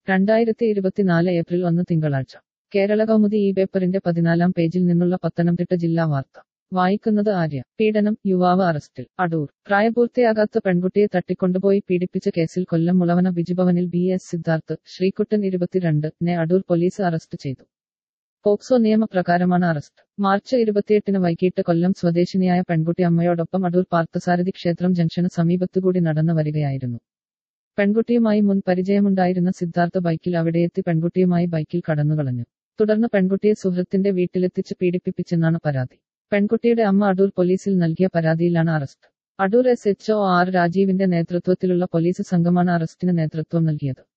രണ്ടായിരത്തി ഇരുപത്തിനാല് ഏപ്രിൽ ഒന്ന് തിങ്കളാഴ്ച കേരള കൗമുദി ഈ പേപ്പറിന്റെ പതിനാലാം പേജിൽ നിന്നുള്ള പത്തനംതിട്ട ജില്ലാ വാർത്ത വായിക്കുന്നത് ആര്യ പീഡനം യുവാവ് അറസ്റ്റിൽ അടൂർ പ്രായപൂർത്തിയാകാത്ത പെൺകുട്ടിയെ തട്ടിക്കൊണ്ടുപോയി പീഡിപ്പിച്ച കേസിൽ കൊല്ലം മുളവന ബിജുഭവനിൽ ബി എസ് സിദ്ധാർത്ഥ് ശ്രീകുട്ടൻ ഇരുപത്തിരണ്ട് നെ അടൂർ പോലീസ് അറസ്റ്റ് ചെയ്തു പോക്സോ നിയമപ്രകാരമാണ് അറസ്റ്റ് മാർച്ച് ഇരുപത്തിയെട്ടിന് വൈകിട്ട് കൊല്ലം സ്വദേശിനിയായ പെൺകുട്ടി അമ്മയോടൊപ്പം അടൂർ പാർത്ഥസാരഥി ക്ഷേത്രം ജംഗ്ഷന് സമീപത്തുകൂടി നടന്നു വരികയായിരുന്നു പെൺകുട്ടിയുമായി മുൻ പരിചയമുണ്ടായിരുന്ന സിദ്ധാർത്ഥ ബൈക്കിൽ അവിടെയെത്തി പെൺകുട്ടിയുമായി ബൈക്കിൽ കടന്നുകളഞ്ഞു തുടർന്ന് പെൺകുട്ടിയെ സുഹൃത്തിന്റെ വീട്ടിലെത്തിച്ച് പീഡിപ്പിച്ചെന്നാണ് പരാതി പെൺകുട്ടിയുടെ അമ്മ അടൂർ പോലീസിൽ നൽകിയ പരാതിയിലാണ് arrest Adoor S H O R രാജീവിന്റെ നേതൃത്വത്തിലുള്ള പോലീസ് സംഘമാണ് അറസ്റ്റിന് നേതൃത്വം നൽകിയത്